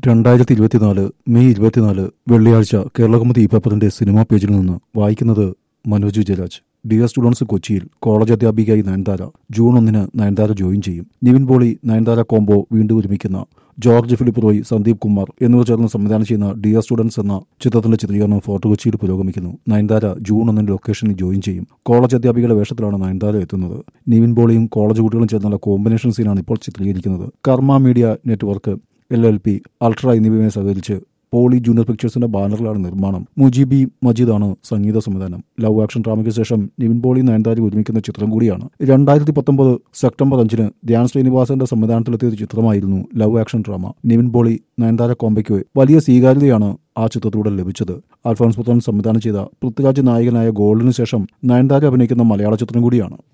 രണ്ടായിരത്തി ഇരുപത്തിനാല് മെയ് ഇരുപത്തിനാല് വെള്ളിയാഴ്ച കേരളകൗമുദി ഈ പേപ്പറിന്റെ സിനിമാ പേജിൽ നിന്ന് വായിക്കുന്നത് മനോജ് വിജയരാജ് ഡിയർ സ്റ്റുഡൻസ് കൊച്ചിയിൽ കോളേജ് അധ്യാപികയായി നയൻതാര ജൂൺ ഒന്നിന് നയൻതാര ജോയിൻ ചെയ്യും നിവിൻ പോളി നയൻതാര കോംബോ വീണ്ടും ഒരുമിക്കുന്ന ജോർജ് ഫിലിപ്പ് റോയ് സന്ദീപ് കുമാർ എന്നിവർ ചേർന്ന് സംവിധാനം ചെയ്യുന്ന ഡിയർ സ്റ്റുഡൻസ് എന്ന ചിത്രത്തിന്റെ ചിത്രീകരണം ഫോർട്ട് കൊച്ചിയിൽ പുരോഗമിക്കുന്നു നയൻതാര ജൂൺ ഒന്നിന് ലൊക്കേഷനിൽ ജോയിൻ ചെയ്യും കോളേജ് അധ്യാപികയുടെ വേഷത്തിലാണ് നയൻതാര എത്തുന്നത് നിവിൻ പോളിയും കോളേജ് കുട്ടികളും ചേർന്നുള്ള കോമ്പിനേഷൻ സീനാണ് ഇപ്പോൾ ചിത്രീകരിക്കുന്നത് Karma media network L L P Ultra എന്നിവയുമായി സഹകരിച്ച് പോളി ജൂനിയർ പിക്ചേഴ്സിന്റെ ബാനറിലാണ് നിർമ്മാണം മുജീബി മജീദാണ് സംഗീത സംവിധാനം ലവ് ആക്ഷൻ ഡ്രാമയ്ക്ക് ശേഷം നിവിൻ പോളി നയൻതാരി ഒരുമിക്കുന്ന ചിത്രം കൂടിയാണ് രണ്ടായിരത്തി പത്തൊമ്പത് സെപ്റ്റംബർ അഞ്ചിന് ധ്യാൻ ശ്രീനിവാസന്റെ സംവിധാനത്തിലെത്തിയ ഒരു ചിത്രമായിരുന്നു ലവ് ആക്ഷൻ ഡ്രാമ നിവിൻ പോളി നയൻതാര കോംബയ്ക്ക് വലിയ സ്വീകാര്യതയാണ് ആ ചിത്രത്തിലൂടെ ലഭിച്ചത് അൽഫോൺസ് പുത്രൻ സംവിധാനം ചെയ്ത പൃഥ്വിരാജ് നായകനായ ഗോൾഡിന് ശേഷം നയൻതാര അഭിനയിക്കുന്ന മലയാള ചിത്രം കൂടിയാണ്